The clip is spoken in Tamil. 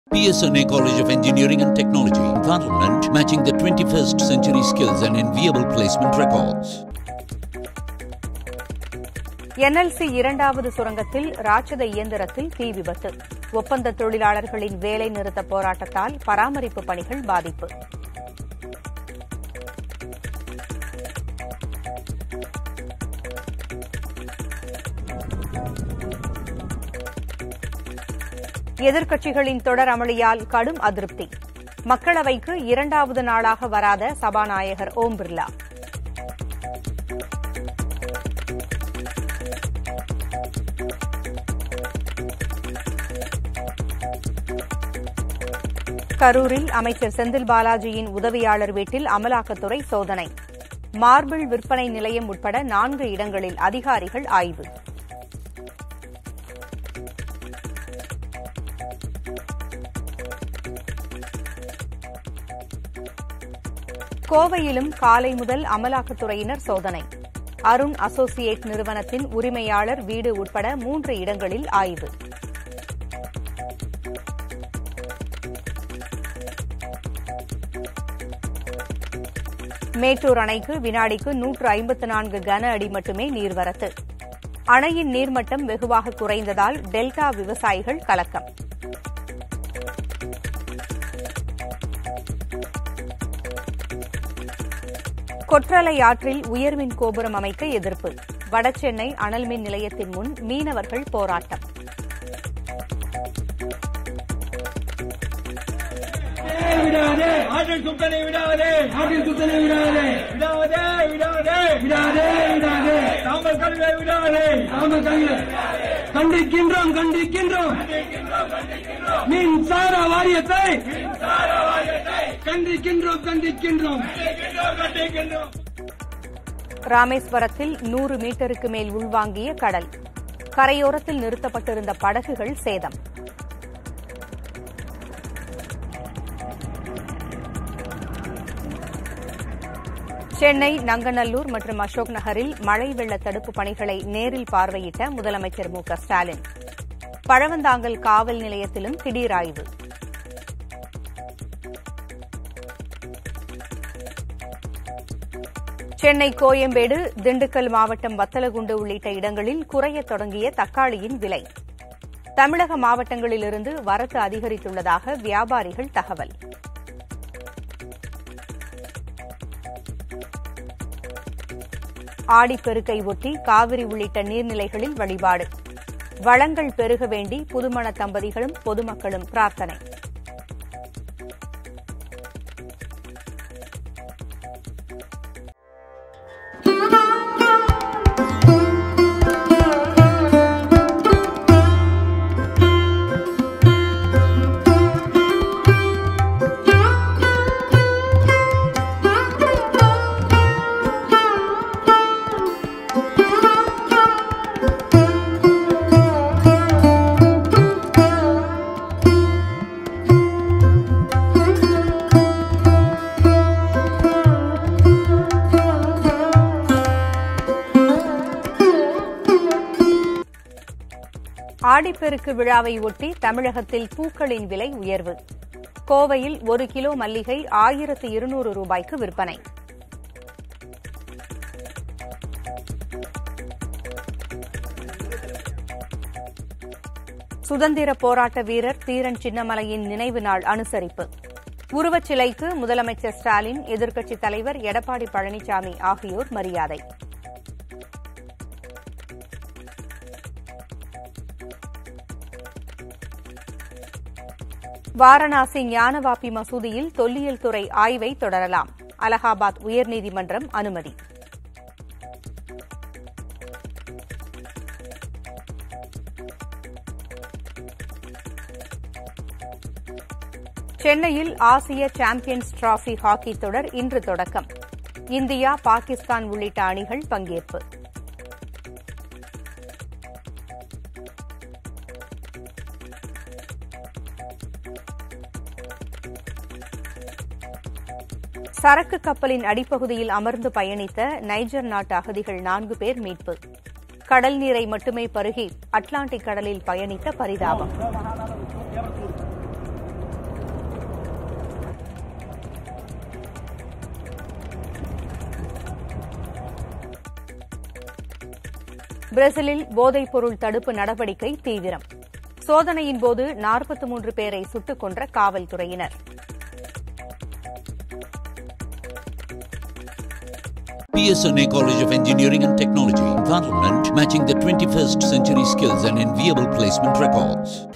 PSNA College of Engineering and Technology, Parliament, matching the 21st century skills and enviable placement records. NLC இரண்டாவது சுரங்கத்தில் ராட்சத இயந்திரத்தில் தீ விபத்து ஒப்பந்த தொழிலாளர்களின் வேலை நிறுத்த போராட்டத்தால் பராமரிப்பு பணிகள் பாதிப்பு எதிர்க்கட்சிகளின் தொடர் அமளியால் கடும் அதிருப்தி மக்களவைக்கு இரண்டாவது நாளாக வராத சபாநாயகர் ஓம் பிர்லா கரூரில் அமைச்சர் செந்தில் பாலாஜியின் உதவியாளர் வீட்டில் அமலாக்கத்துறை சோதனை மார்பிள் விற்பனை நிலையம் உட்பட நான்கு இடங்களில் அதிகாரிகள் ஆய்வு கோவையிலும் காலை முதல் அமலாக்கத்துறையினர் சோதனை அருண் அசோசியேட் நிறுவனத்தின் உரிமையாளர் வீடு உட்பட மூன்று இடங்களில் ஆய்வு மேட்டூர் அணைக்கு வினாடிக்கு நூற்று ஐம்பத்து நான்கு கன அடி மட்டுமே நீர்வரத்து அணையின் நீர்மட்டம் வெகுவாக குறைந்ததால் டெல்டா விவசாயிகள் கலக்கம் கொற்றலை ஆற்றில் உயர்மின் கோபுரம் அமைக்க எதிர்ப்பு வடசென்னை அனல்மின் நிலையத்தின் முன் மீனவர்கள் போராட்டம் விடாதே ஆற்றில் சுத்தனை விடாதே ஆற்றில் சுத்தனை விடாதே விடாதே விடாதே விடாதே விடாதே தாமல் கல்லை விடாதே தாமல் கல்லை கண்டிக்கின்றோம் கண்டிக்கின்றோம் மின்சார வாரியத்தை கண்டிக்கின்றோம் கண்டிக்கின்றோம் கண்டிக்கின்றோம் ராமேஸ்வரத்தில் நூறு மீட்டருக்கு மேல் உள்வாங்கிய கடல் கரையோரத்தில் நிறுத்தப்பட்டிருந்த படகுகள் சேதம் சென்னை நங்கநல்லூர் மற்றும் அசோக் நகரில் மழை வெள்ள தடுப்பு பணிகளை நேரில் பார்வையிட்ட முதலமைச்சர் மு க ஸ்டாலின் பழவந்தாங்கல் காவல் நிலையத்திலும் திடீர் ஆய்வு சென்னை கோயம்பேடு திண்டுக்கல் மாவட்டம் வத்தலகுண்டு உள்ளிட்ட இடங்களில் குறையத் தொடங்கிய தக்காளியின் விலை தமிழக மாவட்டங்களிலிருந்து வரத்து அதிகரித்துள்ளதாக வியாபாரிகள் தகவல் ஆடிப்பெருக்கை ஒட்டி காவிரி உள்ளிட்ட நீர்நிலைகளில் வழிபாடு வளங்கள் பெருக வேண்டி புதுமண தம்பதிகளும் பொதுமக்களும் பிரார்த்தனை ஆடிப்பெருக்கு விழாவை ஒட்டி தமிழகத்தில் பூக்களின் விலை உயர்வு கோவையில் ஒரு கிலோ மல்லிகை ஆயிரத்து இருநூறு ரூபாய்க்கு விற்பனை சுதந்திர போராட்ட வீரர் தீரன் சின்னமலையின் நினைவு நாள் அனுசரிப்பு உருவச்சிலைக்கு முதலமைச்சர் ஸ்டாலின் எதிர்க்கட்சித் தலைவர் எடப்பாடி பழனிசாமி ஆகியோர் மரியாதை வாரணாசி ஞானவாபி மசூதியில் தொல்லியல் துறை ஆய்வை தொடரலாம் அலகாபாத் உயர்நீதிமன்றம் அனுமதி சென்னையில் ஆசிய சாம்பியன்ஸ் டிராபி ஹாக்கி தொடர் இன்று தொடக்கம் இந்தியா பாகிஸ்தான் உள்ளிட்ட அணிகள் பங்கேற்பு சரக்கு கப்பலின் அடிப்பகுதியில் அமர்ந்து பயணித்த நைஜர் நாட்டு அகதிகள் நான்கு பேர் மீட்பு கடல் நீரை மட்டுமே பருகி அட்லாண்டிக் கடலில் பயணித்த பரிதாபம் பிரேசிலில் போதைப்பொருள் தடுப்பு நடவடிக்கை தீவிரம் சோதனையின் போது நாற்பத்தி மூன்று பேரை சுட்டுக் கொன்ற காவல்துறையினர் PSNA College of Engineering and Technology, Parliament, matching the 21st century skills and enviable placement records.